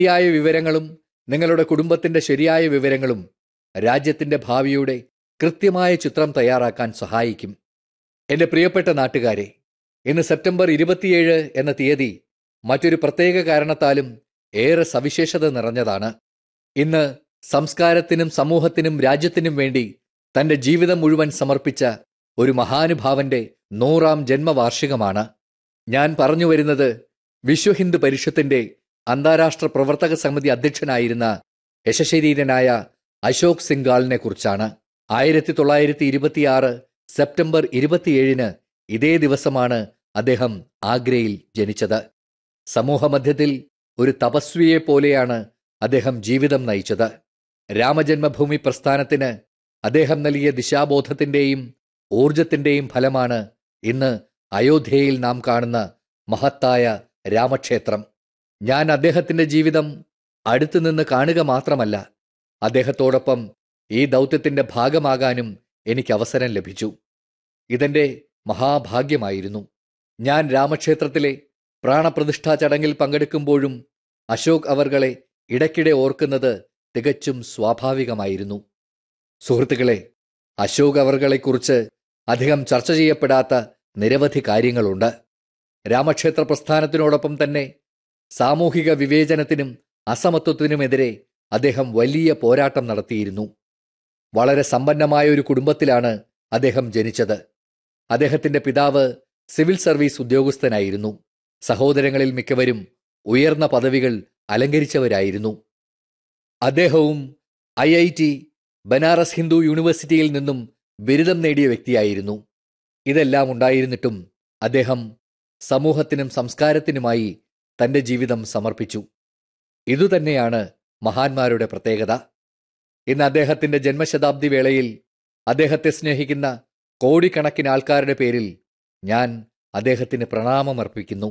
ശരിയായ വിവരങ്ങളും നിങ്ങളുടെ കുടുംബത്തിന്റെ ശരിയായ വിവരങ്ങളും രാജ്യത്തിന്റെ ഭാവിയുടെ കൃത്യമായ ചിത്രം തയ്യാറാക്കാൻ സഹായിക്കും എന്റെ പ്രിയപ്പെട്ട നാട്ടുകാരെ ഇന്ന് സെപ്റ്റംബർ ഇരുപത്തിയേഴ് എന്ന തീയതി മറ്റൊരു പ്രത്യേക കാരണത്താലും ഏറെ സവിശേഷത നിറഞ്ഞതാണ് ഇന്ന് സംസ്കാരത്തിനും സമൂഹത്തിനും രാജ്യത്തിനും വേണ്ടി തന്റെ ജീവിതം മുഴുവൻ സമർപ്പിച്ച ഒരു മഹാനുഭാവന്റെ നൂറാം ജന്മവാർഷികമാണ് ഞാൻ പറഞ്ഞു വരുന്നത് വിശ്വ ഹിന്ദു പരിഷത്തിന്റെ അന്താരാഷ്ട്ര പ്രവർത്തക സമിതി അധ്യക്ഷനായിരുന്ന യശശരീരനായ അശോക് സിംഗാളിനെ കുറിച്ചാണ് ആയിരത്തി തൊള്ളായിരത്തി ഇരുപത്തിയാറ് സെപ്റ്റംബർ ഇരുപത്തിയേഴിന് ഇതേ ദിവസമാണ് അദ്ദേഹം ആഗ്രയിൽ ജനിച്ചത് സമൂഹമധ്യത്തിൽ ഒരു തപസ്വിയെ പോലെയാണ് അദ്ദേഹം ജീവിതം നയിച്ചത് രാമജന്മഭൂമി പ്രസ്ഥാനത്തിന് അദ്ദേഹം നൽകിയ ദിശാബോധത്തിന്റെയും ഊർജത്തിന്റെയും ഫലമാണ് ഇന്ന് അയോധ്യയിൽ നാം കാണുന്ന മഹത്തായ രാമക്ഷേത്രം ഞാൻ അദ്ദേഹത്തിന്റെ ജീവിതം അടുത്തുനിന്ന് കാണുക മാത്രമല്ല അദ്ദേഹത്തോടൊപ്പം ഈ ദൗത്യത്തിന്റെ ഭാഗമാകാനും എനിക്ക് അവസരം ലഭിച്ചു ഇതെന്റെ മഹാഭാഗ്യമായിരുന്നു ഞാൻ രാമക്ഷേത്രത്തിലെ പ്രാണപ്രതിഷ്ഠാ ചടങ്ങിൽ പങ്കെടുക്കുമ്പോഴും അശോക് അവർകളെ ഇടയ്ക്കിടെ ഓർക്കുന്നത് തികച്ചും സ്വാഭാവികമായിരുന്നു സുഹൃത്തുക്കളെ അശോക് അവർകളെക്കുറിച്ച് അധികം ചർച്ച ചെയ്യപ്പെടാത്ത നിരവധി കാര്യങ്ങളുണ്ട് രാമക്ഷേത്ര പ്രസ്ഥാനത്തിനോടൊപ്പം തന്നെ സാമൂഹിക വിവേചനത്തിനും അസമത്വത്തിനുമെതിരെ അദ്ദേഹം വലിയ പോരാട്ടം നടത്തിയിരുന്നു വളരെ സമ്പന്നമായ ഒരു കുടുംബത്തിലാണ് അദ്ദേഹം ജനിച്ചത് അദ്ദേഹത്തിന്റെ പിതാവ് സിവിൽ സർവീസ് ഉദ്യോഗസ്ഥനായിരുന്നു സഹോദരങ്ങളിൽ മിക്കവരും ഉയർന്ന പദവികൾ അലങ്കരിച്ചവരായിരുന്നു അദ്ദേഹവും I I T Banaras Hindu യൂണിവേഴ്സിറ്റിയിൽ നിന്നും ബിരുദം നേടിയ വ്യക്തിയായിരുന്നു ഇതെല്ലാം ഉണ്ടായിരുന്നിട്ടും അദ്ദേഹം സമൂഹത്തിനും സംസ്കാരത്തിനുമായി തന്റെ ജീവിതം സമർപ്പിച്ചു ഇതുതന്നെയാണ് മഹാന്മാരുടെ പ്രത്യേകത ഇന്ന് അദ്ദേഹത്തിന്റെ ജന്മശതാബ്ദി വേളയിൽ അദ്ദേഹത്തെ സ്നേഹിക്കുന്ന കോടിക്കണക്കിന് ആൾക്കാരുടെ പേരിൽ ഞാൻ അദ്ദേഹത്തിന് പ്രണാമമർപ്പിക്കുന്നു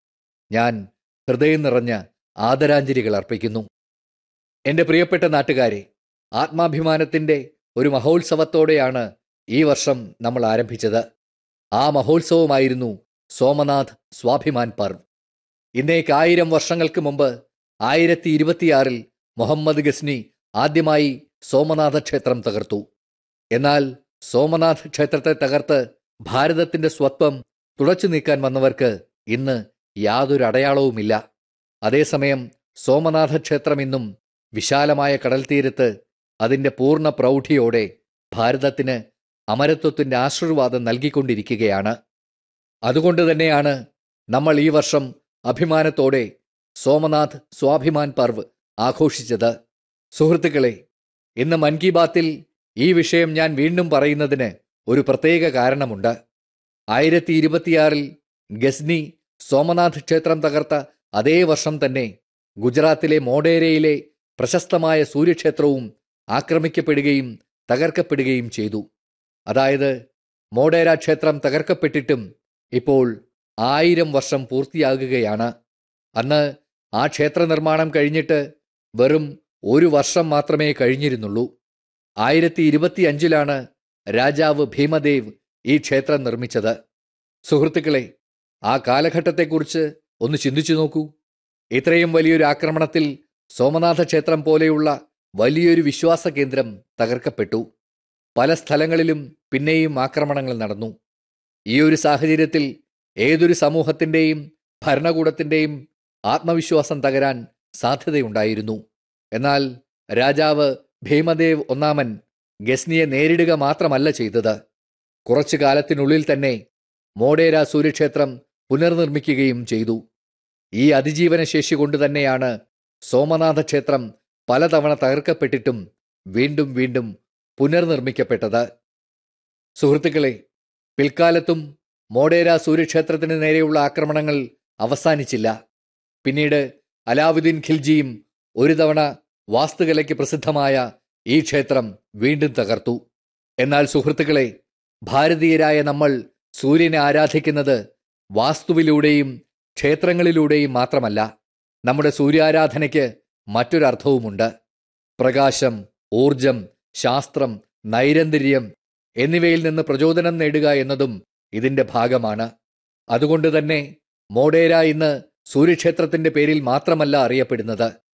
ഞാൻ ഹൃദയം നിറഞ്ഞ ആദരാഞ്ജലികൾ അർപ്പിക്കുന്നു എന്റെ പ്രിയപ്പെട്ട നാട്ടുകാരെ ആത്മാഭിമാനത്തിന്റെ ഒരു മഹോത്സവത്തോടെയാണ് ഈ വർഷം നമ്മൾ ആരംഭിച്ചത് ആ മഹോത്സവമായിരുന്നു സോമനാഥ് സ്വാഭിമാൻ പർവ് ഇന്നേക്ക് ആയിരം വർഷങ്ങൾക്ക് മുമ്പ് ആയിരത്തി ഇരുപത്തിയാറിൽ മുഹമ്മദ് ഗസ്നി ആദ്യമായി സോമനാഥ ക്ഷേത്രം തകർത്തു എന്നാൽ സോമനാഥ് ക്ഷേത്രത്തെ തകർത്ത് ഭാരതത്തിന്റെ സ്വത്വം തുടച്ചു നീക്കാൻ വന്നവർക്ക് ഇന്ന് യാതൊരു അടയാളവുമില്ല അതേസമയം സോമനാഥ ക്ഷേത്രം ഇന്നും വിശാലമായ കടൽ തീരത്ത് അതിന്റെ പൂർണ്ണ പ്രൗഢിയോടെ ഭാരതത്തിന് അമരത്വത്തിന്റെ ആശീർവാദം നൽകിക്കൊണ്ടിരിക്കുകയാണ് അതുകൊണ്ട് തന്നെയാണ് നമ്മൾ ഈ വർഷം അഭിമാനത്തോടെ സോമനാഥ് സ്വാഭിമാൻ പർവ് ആഘോഷിച്ചത് സുഹൃത്തുക്കളെ ഇന്ന് മൻ കി ബാത്തിൽ ഈ വിഷയം ഞാൻ വീണ്ടും പറയുന്നതിന് ഒരു പ്രത്യേക കാരണമുണ്ട് ആയിരത്തി ഇരുപത്തിയാറിൽ ഗസ്നി സോമനാഥ് ക്ഷേത്രം തകർത്ത അതേ വർഷം തന്നെ ഗുജറാത്തിലെ മോഡേരയിലെ പ്രശസ്തമായ സൂര്യക്ഷേത്രവും ആക്രമിക്കപ്പെടുകയും തകർക്കപ്പെടുകയും ചെയ്തു അതായത് മോഡേര ക്ഷേത്രം തകർക്കപ്പെട്ടിട്ടും ഇപ്പോൾ ആയിരം വർഷം പൂർത്തിയാകുകയാണ് അന്ന് ആ ക്ഷേത്ര നിർമ്മാണം കഴിഞ്ഞിട്ട് വെറും ഒരു വർഷം മാത്രമേ കഴിഞ്ഞിരുന്നുള്ളൂ ആയിരത്തി ഇരുപത്തിയഞ്ചിലാണ് രാജാവ് ഭീമദേവ് ഈ ക്ഷേത്രം നിർമ്മിച്ചത് സുഹൃത്തുക്കളെ ആ കാലഘട്ടത്തെക്കുറിച്ച് ഒന്ന് ചിന്തിച്ചു നോക്കൂ ഇത്രയും വലിയൊരു ആക്രമണത്തിൽ സോമനാഥ ക്ഷേത്രം പോലെയുള്ള വലിയൊരു വിശ്വാസ കേന്ദ്രം തകർക്കപ്പെട്ടു പല സ്ഥലങ്ങളിലും പിന്നെയും ആക്രമണങ്ങൾ നടന്നു ഈ ഒരു സാഹചര്യത്തിൽ ഏതൊരു സമൂഹത്തിന്റെയും ഭരണകൂടത്തിന്റെയും ആത്മവിശ്വാസം തകരാൻ സാധ്യതയുണ്ടായിരുന്നു എന്നാൽ രാജാവ് ഭീമദേവ് ഒന്നാമൻ ഗസ്നിയെ നേരിടുക മാത്രമല്ല ചെയ്തത് കുറച്ചു കാലത്തിനുള്ളിൽ തന്നെ മോഡേര സൂര്യക്ഷേത്രം പുനർനിർമ്മിക്കുകയും ചെയ്തു ഈ അതിജീവന ശേഷി കൊണ്ട് തന്നെയാണ് സോമനാഥ ക്ഷേത്രം പലതവണ തകർക്കപ്പെട്ടിട്ടും വീണ്ടും വീണ്ടും പുനർനിർമ്മിക്കപ്പെട്ടത് സുഹൃത്തുക്കളെ പിൽക്കാലത്തും മോഡേര സൂര്യക്ഷേത്രത്തിന് നേരെയുള്ള ആക്രമണങ്ങൾ അവസാനിച്ചില്ല പിന്നീട് അലാവുദ്ദീൻ ഖിൽജിയും ഒരു തവണ വാസ്തുകലയ്ക്ക് പ്രസിദ്ധമായ ഈ ക്ഷേത്രം വീണ്ടും തകർത്തു എന്നാൽ സുഹൃത്തുക്കളെ ഭാരതീയരായ നമ്മൾ സൂര്യനെ ആരാധിക്കുന്നത് വാസ്തുവിലൂടെയും ക്ഷേത്രങ്ങളിലൂടെയും മാത്രമല്ല നമ്മുടെ സൂര്യാരാധനയ്ക്ക് മറ്റൊരർത്ഥവുമുണ്ട് പ്രകാശം ഊർജം ശാസ്ത്രം നൈരന്തര്യം എന്നിവയിൽ നിന്ന് പ്രചോദനം നേടുക എന്നതും ഇതിന്റെ ഭാഗമാണ് അതുകൊണ്ട് തന്നെ മോഡേര ഇന്ന് സൂര്യക്ഷേത്രത്തിന്റെ പേരിൽ മാത്രമല്ല അറിയപ്പെടുന്നത്